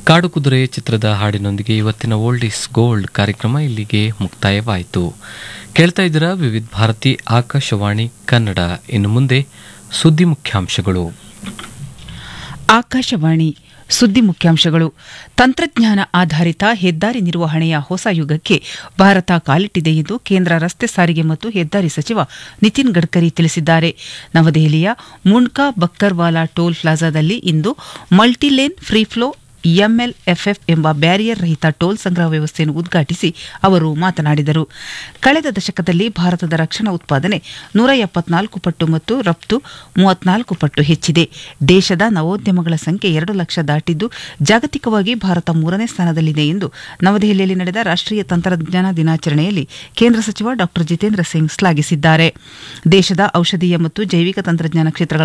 ಕಾಡು ಕುದುರೆ ಚಿತ್ರದ ಹಾಡಿನೊಂದಿಗೆ ಇವತ್ತಿನ ಓಲ್ಡ್ ಇಸ್ ಗೋಲ್ಡ್ ಕಾರ್ಯಕ್ರಮ ಇಲ್ಲಿಗೆ ಮುಕ್ತಾಯವಾಯಿತು ಕೇಳ್ತಾ ಇದ್ದೀರಾ ವಿವಿಧ ಭಾರತಿ ಆಕಾಶವಾಣಿ ಕನ್ನಡ ಇನ್ನು ಮುಂದೆ ಸುದ್ದಿ ಮುಖ್ಯಾಂಶಗಳು ಆಕಾಶವಾಣಿ ಸುದ್ದಿ ಮುಖ್ಯಾಂಶಗಳು ತಂತ್ರಜ್ಞಾನ ಆಧಾರಿತ ಹೆದ್ದಾರಿ ನಿರ್ವಹಣೆಯ ಹೊಸ ಯುಗಕ್ಕೆ ಭಾರತ ಕಾಲಿಟ್ಟಿದೆ ಎಂದು ಕೇಂದ್ರ ರಸ್ತೆ ಸಾರಿಗೆ ಮತ್ತು ಹೆದ್ದಾರಿ ಸಚಿವ ನಿತಿನ್ ಗಡ್ಕರಿ ತಿಳಿಸಿದ್ದಾರೆ ನವದೆಹಲಿಯ ಮುಣ್ಕಾ ಬಕ್ಕರ್ವಾಲಾ ಟೋಲ್ ಪ್ಲಾಜಾದಲ್ಲಿ ಇಂದು ಮಲ್ಟಿಲೇನ್ ಫ್ರೀ ಫ್ಲೋ ಎಂಎಲ್ಎಫ್ಎಫ್ ಎಂಬ ಬ್ಯಾರಿಯರ್ ರಹಿತ ಟೋಲ್ ಸಂಗ್ರಹ ವ್ಯವಸ್ಥೆಯನ್ನು ಉದ್ಘಾಟಿಸಿ ಅವರು ಮಾತನಾಡಿದರು ಕಳೆದ ದಶಕದಲ್ಲಿ ಭಾರತದ ರಕ್ಷಣಾ ಉತ್ಪಾದನೆ ನೂರ ಎಪ್ಪತ್ನಾಲ್ಕು ಪಟ್ಟು ಮತ್ತು ರಫ್ತು ಮೂವತ್ನಾಲ್ಕು ಪಟ್ಟು ಹೆಚ್ಚಿದೆ ದೇಶದ ನವೋದ್ಯಮಗಳ ಸಂಖ್ಯೆ ಎರಡು ಲಕ್ಷ ದಾಟಿದ್ದು ಜಾಗತಿಕವಾಗಿ ಭಾರತ ಮೂರನೇ ಸ್ಥಾನದಲ್ಲಿದೆ ಎಂದು ನವದೆಹಲಿಯಲ್ಲಿ ನಡೆದ ರಾಷ್ಟೀಯ ತಂತ್ರಜ್ಞಾನ ದಿನಾಚರಣೆಯಲ್ಲಿ ಕೇಂದ್ರ ಸಚಿವ ಡಾ ಜಿತೇಂದ್ರ ಸಿಂಗ್ ಶ್ಲಾಘಿಸಿದ್ದಾರೆ ದೇಶದ ಔಷಧೀಯ ಮತ್ತು ಜೈವಿಕ ತಂತ್ರಜ್ಞಾನ ಕ್ಷೇತ್ರಗಳ